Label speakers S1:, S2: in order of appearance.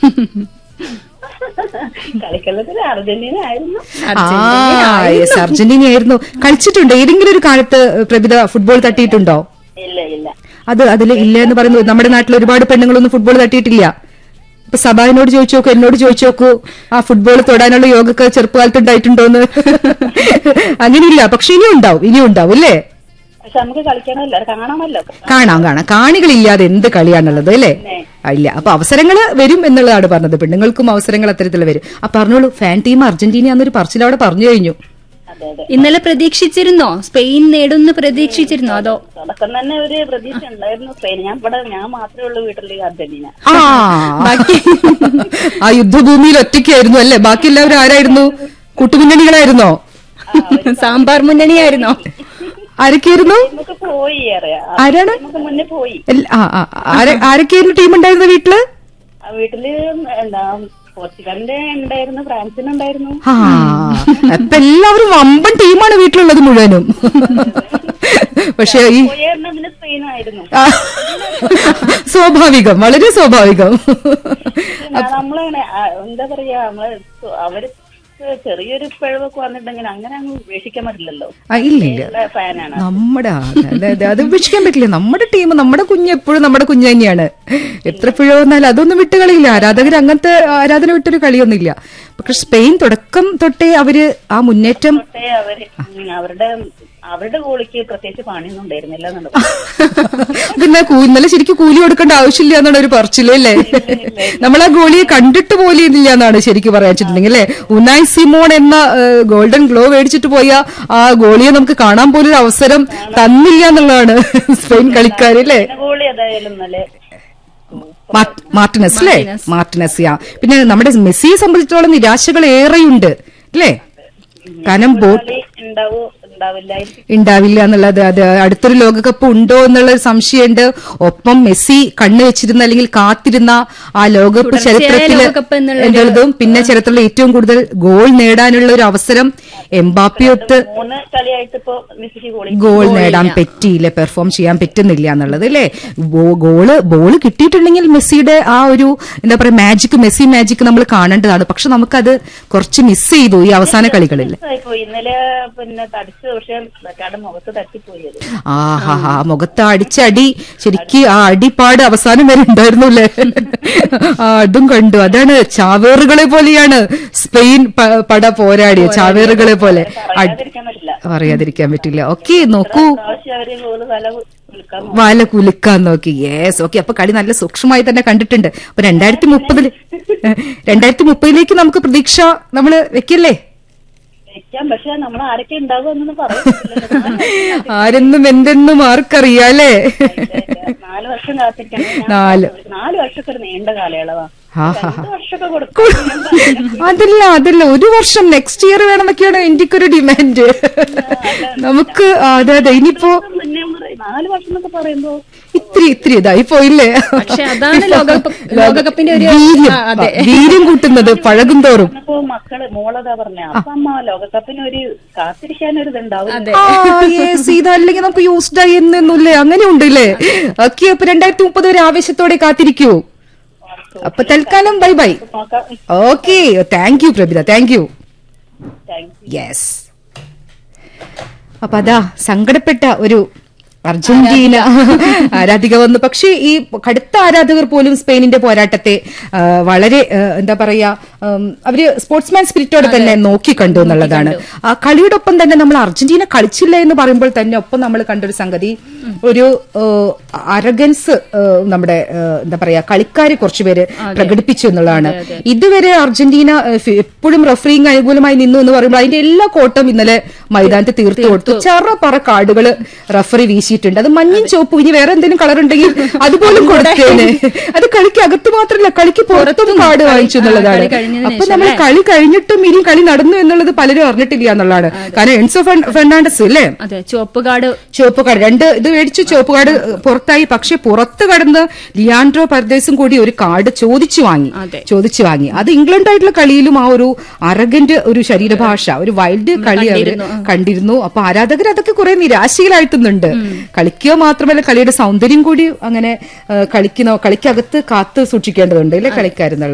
S1: കളിക്കളത്തിൽ അർജന്റീന ആയിരുന്നു
S2: ആ യെസ് അർജന്റീന ആയിരുന്നു കളിച്ചിട്ടുണ്ടോ ഏതെങ്കിലും ഒരു കാലത്ത് പ്രഭിത ഫുട്ബോൾ തട്ടിയിട്ടുണ്ടോ
S1: ഇല്ല ഇല്ല
S2: അത് അതിൽ ഇല്ല എന്ന് പറയുന്നു നമ്മുടെ നാട്ടിൽ ഒരുപാട് പെണ്ണുങ്ങളൊന്നും ഫുട്ബോൾ തട്ടിയിട്ടില്ല ഇപ്പൊ സഭാനോട് ചോദിച്ചു നോക്കൂ എന്നോട് ചോദിച്ചു നോക്കൂ ആ ഫുട്ബോൾ തൊടാനുള്ള യോഗക്ക് ചെറുപ്പകാലത്ത് ഉണ്ടായിട്ടുണ്ടോന്ന് അങ്ങനെയില്ല പക്ഷെ ഇനിയും ഉണ്ടാവും ഇനിയും ഉണ്ടാവും അല്ലേ
S1: പക്ഷെ നമുക്ക് കളിക്കണമല്ലോ കാണാമല്ലോ
S2: കാണാം കാണാം കാണികളില്ലാതെ എന്ത് കളിയാണുള്ളത് അല്ലേ ആ, ഇല്ല അപ്പൊ അവസരങ്ങൾ വരും എന്നുള്ളതാണ് പറഞ്ഞത് പെണ്ണുങ്ങൾക്കും അവസരങ്ങൾ അത്തരത്തിൽ വരും ആ പറഞ്ഞോളൂ ഫാൻ ടീം അർജന്റീന എന്നൊരു പറച്ചിലവിടെ പറഞ്ഞു കഴിഞ്ഞു
S1: അതെ അതെ
S3: ഇന്നലെ പ്രതീക്ഷിച്ചിരുന്നോ സ്പെയിൻ നേടുന്ന് പ്രതീക്ഷിച്ചിരുന്നോ അതോ
S1: തുടക്കം തന്നെ ഒരു പ്രതീക്ഷ ഉണ്ടായിരുന്നു സ്പെയിൻ ഞാൻ ഇവിടെ ഞാൻ മാത്രമേ ഉള്ളൂ വീട്ടിൽ അർജന്റീന
S2: ആ ആ യുദ്ധഭൂമിയിൽ ഒറ്റയ്ക്കായിരുന്നു അല്ലേ ബാക്കി എല്ലാവരും ആരായിരുന്നു കൂട്ടുമുന്നണികളായിരുന്നോ
S3: സാമ്പാർ മുന്നണിയായിരുന്നോ
S2: ആരൊക്കെയായിരുന്നു
S1: നമുക്ക് പോയി അറിയാം
S2: ആരാണ്
S1: നമുക്ക് മുന്നേ പോയി
S2: എല്ല- ആ, ആ, ആര- ആരൊക്കെയായിരുന്നു ടീം ഉണ്ടായിരുന്ന വീട്ടില്
S1: ആ വീട്ടില് എന്താ പോർച്ചുഗലിന്റെ ഉണ്ടായിരുന്നു ഫ്രാൻസിനുണ്ടായിരുന്നു
S2: ആ അപ്പൊ എല്ലാവരും വമ്പൻ ടീമാണ് വീട്ടിലുള്ളത് മുഴുവനും പക്ഷെ ഈ
S1: പോയായിരുന്നു പിന്നെ സ്പെയിനായിരുന്നു
S2: ആ, സ്വാഭാവികം വളരെ സ്വാഭാവികം
S1: നമ്മളങ്ങനെ ആ, എന്താ പറയാ നമ്മള് സു- അവര് ചെറിയൊരു പിഴവൊക്കെ വന്നിട്ടുണ്ടെങ്കിൽ അങ്ങനെ അങ്ങ് ഉപേക്ഷിക്കാൻ പറ്റില്ലല്ലോ
S2: ആ, ഇല്ല ഇല്ല
S1: ഫാനാണ്
S2: നമ്മുടെ ആ, അതെ, അതെ, അത് ഉപേക്ഷിക്കാൻ പറ്റില്ല നമ്മുടെ ടീം നമ്മുടെ കുഞ്ഞ് എപ്പോഴും നമ്മുടെ കുഞ്ഞ് തന്നെയാണ് എത്ര പിഴ വന്നാലും അതൊന്നും വിട്ടുകളിയില്ല ആരാധകർ അങ്ങനത്തെ ആരാധന വിട്ടൊരു കളിയൊന്നുമില്ല പക്ഷെ സ്പെയിൻ തുടക്കം തൊട്ടേ അവര് ആ മുന്നേറ്റം
S1: തൊട്ടേ അവര് ഉം, അവരുടെ അവരുടെ ഗോളിക്ക് പ്രത്യേകിച്ച് പണിയൊന്നും ഉണ്ടായിരുന്നില്ല എന്നുള്ളത്
S2: പിന്നെ കൂ- ഇന്നലെ ശരിക്കും കൂലി കൊടുക്കേണ്ട ആവശ്യമില്ല എന്നാണ് ഒരു പറച്ചില് അല്ലേ നമ്മൾ ആ ഗോളിയെ കണ്ടിട്ട് പോലും ഇല്ല എന്നാണ് ശരിക്കും പറയാൻ വെച്ചിട്ടുണ്ടെങ്കിൽ അല്ലേ ഉനായ് സിമോൺ എന്ന ഏഹ്, ഗോൾഡൻ ഗ്ലോ മേടിച്ചിട്ട് പോയ ആ ഗോളിയെ നമുക്ക് കാണാൻ പോലും ഒരു അവസരം തന്നില്ല എന്നുള്ളതാണ് സ്പെയിൻ കളിക്കാർ അല്ലേ
S1: പിന്നെ ഗോളി ഏതായാലും നല്ല
S2: മാർ- മാർട്ടിനസ് അല്ലേ മാർട്ടിനസ് യാ പിന്നെ നമ്മുടെ മെസ്സിയെ സംബന്ധിച്ചിടത്തോളം നിരാശകൾ ഏറെയുണ്ട് അല്ലേ കാരണം ബോ
S1: കളി ഉണ്ടാവോ ഉണ്ടാവില്ലായിരിക്കും
S2: ഉണ്ടാവില്ല എന്നുള്ളത് അത് അടുത്തൊരു ലോകകപ്പ് ഉണ്ടോ എന്നുള്ള ഒരു സംശയമുണ്ട് ഒപ്പം മെസ്സി കണ്ണു വെച്ചിരുന്ന അല്ലെങ്കിൽ കാത്തിരുന്ന ആ ലോകകപ്പ്
S3: തുടർച്ചയായ
S2: ചരിത്രത്തിൽ
S3: ലോകകപ്പ് എന്നുള്ളൊരു-
S2: എന്നുള്ളതും പിന്നെ ചരിത്രത്തിൽ ഏറ്റവും കൂടുതൽ ഗോൾ നേടാനുള്ള ഒരു അവസരം എംബാപ്പിയൊത്ത്
S1: മൂന്ന് കളിയായിട്ട് ഇപ്പൊ മെസ്സിക്ക് ഗോളി
S2: ഗോൾ നേടാൻ പറ്റിയില്ല പെർഫോം ചെയ്യാൻ പറ്റുന്നില്ല എന്നുള്ളത് അല്ലേ ബോ- ഗോള് ബോള് കിട്ടിയിട്ടുണ്ടെങ്കിൽ മെസ്സിയുടെ ആ ഒരു എന്താ പറയാ മാജിക് മെസ്സി മാജിക് നമ്മൾ കാണേണ്ടതാണ് പക്ഷെ നമുക്കത് കുറച്ച് മിസ് ചെയ്തു ഈ അവസാന കളികളിൽ
S1: പോയി ഇന്നലെ പിന്നെ തടിച്ചു പക്ഷെ ബക്കാടെ മുഖത്ത് തട്ടിപ്പോയത്
S2: ആ ഹാ ഹാ മുഖത്ത് അടിച്ച അടി ശരിക്ക് ആ അടിപ്പാട് അവസാനം വരെ ഉണ്ടായിരുന്നു അല്ലേ ആ അതും കണ്ടു അതാണ് ചാവേറുകളെ പോലെയാണ് സ്പെയിൻ പ- പട പോരാടിയ ചാവേറുകളെ പോലെ അടി-
S1: പറയാതിരിക്കാൻ പറ്റില്ല
S2: പറയാതിരിക്കാൻ പറ്റില്ല ഓക്കെ നോക്കൂ
S1: പ്രാവശ്യം അവര് ഗോള് തല വിൽക്കാൻ
S2: വാല കുലുക്കാൻ നോക്കി യെസ് ഓക്കെ അപ്പൊ കളി നല്ല സൂക്ഷ്മമായി തന്നെ കണ്ടിട്ടുണ്ട് അപ്പൊ രണ്ടായിരത്തി മുപ്പതില് രണ്ടായിരത്തി മുപ്പതിലേക്ക് നമുക്ക് പ്രതീക്ഷ നമ്മള് വെക്കില്ലേ
S1: വെക്കാം പക്ഷെ നമ്മൾ ആരൊക്കെ ഉണ്ടാവും എന്നൊന്നും പറയാൻ
S2: ആരെന്നും എന്തെന്നും ആർക്കറിയാം അല്ലേ
S1: നാല് വർഷം കാത്തിരിക്കണം ഞാൻ
S2: നാല്.
S1: നാല് വർഷമൊക്കെ ഒരു നീണ്ട കാലയളവാ
S2: ആ ഹാ
S1: രണ്ട് വർഷമൊക്കെ കൊടുക്കും
S2: അതല്ല അതല്ല ഒരു വർഷം നെക്സ്റ്റ് ഇയർ വേണമെന്നൊക്കെയാണ് എനിക്കൊരു ഡിമാൻഡ് നമുക്ക് ആ, അതെ അതെ ഇനിയിപ്പോ
S1: മുന്നേ പറയും. നാല് വർഷം എന്നൊക്കെ പറയുമ്പോ
S2: ഇത്തിരി ഇത്തിരി ഇതായി പോയില്ലേ
S3: പക്ഷെ അതാണ് ലോകകപ്പ് ലോകകപ്പിന്റെ ഒരു
S2: വീര്യം
S3: ആ, അതെ
S2: വീര്യം കൂട്ടുന്നത് പഴകും തോറും
S1: ഇപ്പോ മക്കള് മോളതാ പറഞ്ഞ അപ്പൊ അമ്മ ലോകകപ്പിന് ഒരു കാത്തിരിക്കാനൊരു ഇതുണ്ടാവും
S3: അതെ
S2: ആ യെസ് ഇതല്ലെങ്കിൽ നമുക്ക് യൂസ്ഡ് ആയി എന്നൊന്നുമില്ലേ അങ്ങനെ ഉണ്ടല്ലേ ഓക്കെ അപ്പൊ രണ്ടായിരത്തി മുപ്പത് വരെ ആവേശത്തോടെ കാത്തിരിക്കൂ അപ്പൊ തൽക്കാലം ബൈ ബൈ
S1: നോക്കാം
S2: okay thank you Prabitha thank you
S1: thank
S2: yes അപ്പൊ അതാ സങ്കടപ്പെട്ട ഒരു അർജന്റീന ആരാധിക വന്നു പക്ഷേ ഈ കടുത്ത ആരാധകർ പോലും സ്പെയിനിന്റെ പോരാട്ടത്തെ ആ, വളരെ ആ, എന്താ പറയാ ഉം, അവര് സ്പോർട്സ്മാൻ സ്പിരിറ്റോടെ തന്നെ നോക്കി കണ്ടു എന്നുള്ളതാണ് ആ കളിയുടെ ഒപ്പം തന്നെ നമ്മൾ അർജന്റീന കളിച്ചില്ല എന്ന് പറയുമ്പോൾ തന്നെ ഒപ്പം നമ്മൾ കണ്ടൊരു സംഗതി ഒരു അരഗൻസ് നമ്മുടെ ആ, എന്താ പറയാ കളിക്കാര് കുറച്ചുപേര് പ്രകടിപ്പിച്ചു എന്നുള്ളതാണ് ഇതുവരെ അർജന്റീന ആ, ഫി- എപ്പോഴും റഫറിങ് അനുകൂലമായി നിന്നു എന്ന് പറയുമ്പോൾ അതിന്റെ എല്ലാ കോട്ടം ഇന്നലെ മൈതാനത്ത് തീർത്തു കൊടുത്തു ചെറ പറ കാർഡുകൾ റഫറി വീശിയിട്ടുണ്ട് അത് മഞ്ഞയും ചുവപ്പും ഇനി വേറെ എന്തെങ്കിലും കളർ ഉണ്ടെങ്കിൽ അതുപോലും കൊടുത്തേനെ അത് കളിക്ക് അകത്ത് മാത്രമല്ല കളിക്ക് പുറത്തും കാർഡ് വാങ്ങിച്ചു എന്നുള്ളതാണ്
S3: കളി കഴിഞ്ഞതിന്
S2: അപ്പൊ നമ്മൾ കളി കഴിഞ്ഞിട്ടും ഇനി കളി നടന്നു എന്നുള്ളത് പലരും അറിഞ്ഞിട്ടില്ല എന്നുള്ളതാണ് കാരണം എൻസോ ഫെർണ- ഫെർണാണ്ടസ് അല്ലേ
S3: അതെ ചുവപ്പ് കാർഡ്
S2: ചുവപ്പ് കാർഡ് രണ്ട് ഇത് മേടിച്ചു ചുവപ്പ് കാർഡ് പുറത്തായി പക്ഷെ പുറത്ത് കടന്ന് ലിയാൻഡ്രോ പർദേശും കൂടി ഒരു കാർഡ് ചോദിച്ചു വാങ്ങി
S3: അതെ. ചോദിച്ചു
S2: ചോദിച്ചു വാങ്ങി അത് ഇംഗ്ലണ്ടായിട്ടുള്ള കളിയിലും ആ ഒരു അറഗന്റ് ഒരു ശരീരഭാഷ ഒരു വൈൽഡ് കളി അവര് കണ്ടിരുന്നു അപ്പൊ ആരാധകർ അതൊക്കെ കുറെ നിരാശയിലാഴ്ത്തുന്നുണ്ട് കളിക്കുക മാത്രമല്ല കളിയുടെ സൗന്ദര്യം കൂടി അങ്ങനെ ആ, കളിക്കുന്ന കളിക്കകത്ത് കാത്ത് സൂക്ഷിക്കേണ്ടതുണ്ട് അല്ലെ കളിക്കാരെന്നുള്ള